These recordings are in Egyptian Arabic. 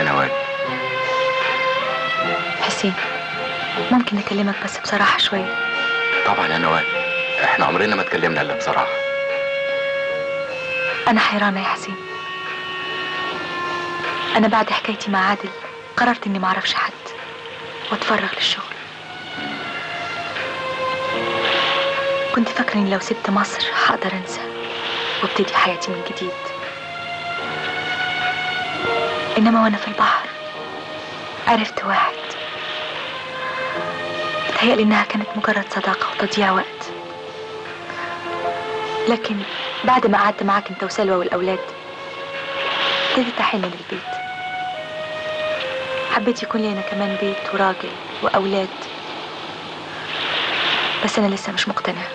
يا نوال حسين ممكن اكلمك بس بصراحه شويه طبعا يا نوال احنا عمرنا ما اتكلمنا الا بصراحه انا حيرانه يا حسين انا بعد حكايتي مع عادل قررت اني ما اعرفش حد واتفرغ للشغل كنت فاكره اني لو سبت مصر هقدر انسى وابتدي حياتي من جديد انما وانا في البحر عرفت واحد بتهيألي انها كانت مجرد صداقة وتضييع وقت لكن بعد ما قعدت معاك انت وسلوى والاولاد ابتديت احن للبيت حبيت يكون لي انا كمان بيت وراجل واولاد بس انا لسه مش مقتنعه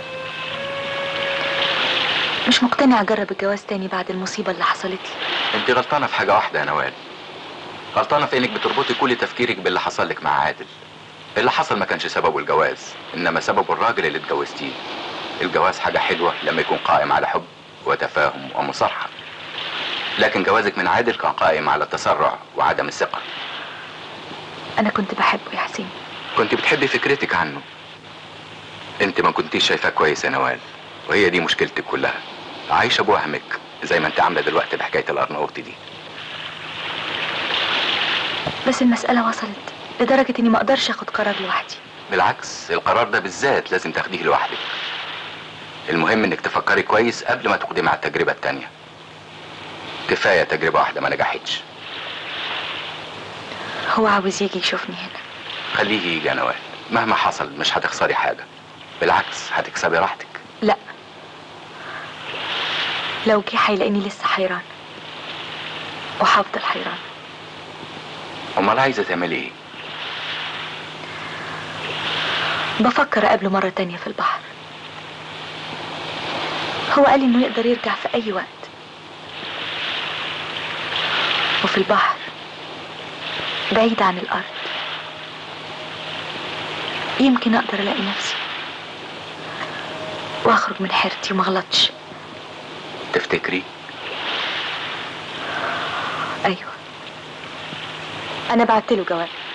مش مقتنعه اجرب الجواز تاني بعد المصيبه اللي حصلت لي انت غلطانه في حاجه واحده يا نوال غلطانه في انك بتربطي كل تفكيرك باللي حصل لك مع عادل اللي حصل ما كانش سببه الجواز انما سببه الراجل اللي اتجوزتيه الجواز حاجه حلوه لما يكون قائم على حب وتفاهم ومصارحه لكن جوازك من عادل كان قائم على التسرع وعدم الثقه انا كنت بحبه يا حسين كنت بتحبي فكرتك عنه انت ما كنتيش شايفاه كويس يا نوال وهي دي مشكلتك كلها عايشه بوهمك زي ما انت عامله دلوقتي بحكايه الارناؤوط دي بس المساله وصلت لدرجه اني ما اقدرش اخد قرار لوحدي بالعكس القرار ده بالذات لازم تاخديه لوحدك المهم انك تفكري كويس قبل ما تقدمي على التجربه التانيه كفايه تجربه واحده ما نجحتش هو عاوز يجي يشوفني هنا خليه يجي يا نوال مهما حصل مش هتخسري حاجه بالعكس هتكسبي راحتك لا لو جه هيلاقيني لسه حيران وهفضل حيران امال عايزه تعملي ايه بفكر اقابله مرة تانية في البحر هو قال انه يقدر يرجع في اي وقت وفي البحر بعيد عن الارض يمكن اقدر الاقي نفسي واخرج من حيرتي وما غلطش تفتكري ايوه انا بعت له جواب